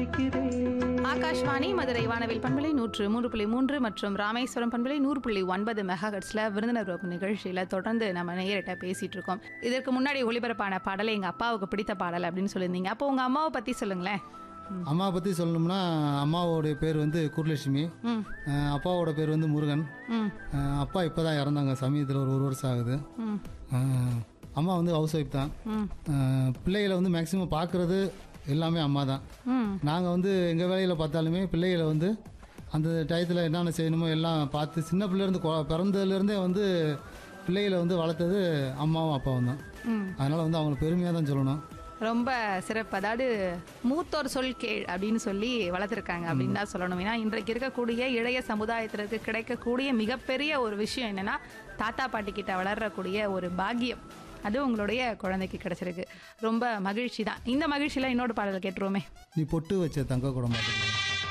படிக்கிறேன் ஆகாஷ்வாணி மதுரை வானவில் பண்பலை நூற்று மூன்று புள்ளி மூன்று மற்றும் ராமேஸ்வரம் பண்பலை நூறு புள்ளி ஒன்பது மெகாஹட்ஸ்ல விருந்தினர் வகுப்பு நிகழ்ச்சியில தொடர்ந்து நம்ம நேரிட்ட பேசிட்டு இருக்கோம் இதற்கு முன்னாடி ஒளிபரப்பான பாடலை எங்க அப்பாவுக்கு பிடித்த பாடல் அப்படின்னு சொல்லியிருந்தீங்க அப்போ உங்க அம்மாவை பத்தி சொல்லுங்களேன் அம்மாவை பற்றி சொல்லணும்னா அம்மாவோடைய பேர் வந்து குருலட்சுமி ம் அஹ் அப்பாவோட பேர் வந்து முருகன் ம் அஹ் அப்பா இப்போ தான் இறந்தாங்க சமயத்தில் ஒரு ஒரு வருஷம் ஆகுது ம் அஹ் அம்மா வந்து ஹவுஸ் ஒய்ஃப் தான் ம் அஹ் பிள்ளைகளை வந்து மேக்ஸிமம் பார்க்குறது எல்லாமே அம்மா தான் ம் நாங்கள் வந்து எங்கள் வேலையில் பார்த்தாலுமே பிள்ளைகளை வந்து அந்த டயத்தில் என்னென்ன செய்யணுமோ எல்லாம் பார்த்து சின்ன பிள்ளைலேருந்து பிறந்ததுலேருந்தே வந்து பிள்ளைகளை வந்து வளர்த்தது அம்மாவும் அப்பாவும் தான் ம் அதனால் வந்து அவங்களை பெருமையாக தான் சொல்லணும் ரொம்ப சிறப்பு அதாவது மூத்தோர் சொல் கேள் அப்படின்னு சொல்லி வளர்த்துருக்காங்க அப்படின்னு தான் சொல்லணும் ஏன்னா இன்றைக்கு இருக்கக்கூடிய இளைய சமுதாயத்திற்கு கிடைக்கக்கூடிய மிகப்பெரிய ஒரு விஷயம் என்னன்னா தாத்தா பாட்டி கிட்ட வளரக்கூடிய ஒரு பாக்கியம் அது உங்களுடைய குழந்தைக்கு கிடைச்சிருக்கு ரொம்ப மகிழ்ச்சி தான் இந்த மகிழ்ச்சியில இன்னொரு பாடல் கேட்டுருவோமே நீ பொட்டு வச்ச தங்க கூட மாட்டேங்க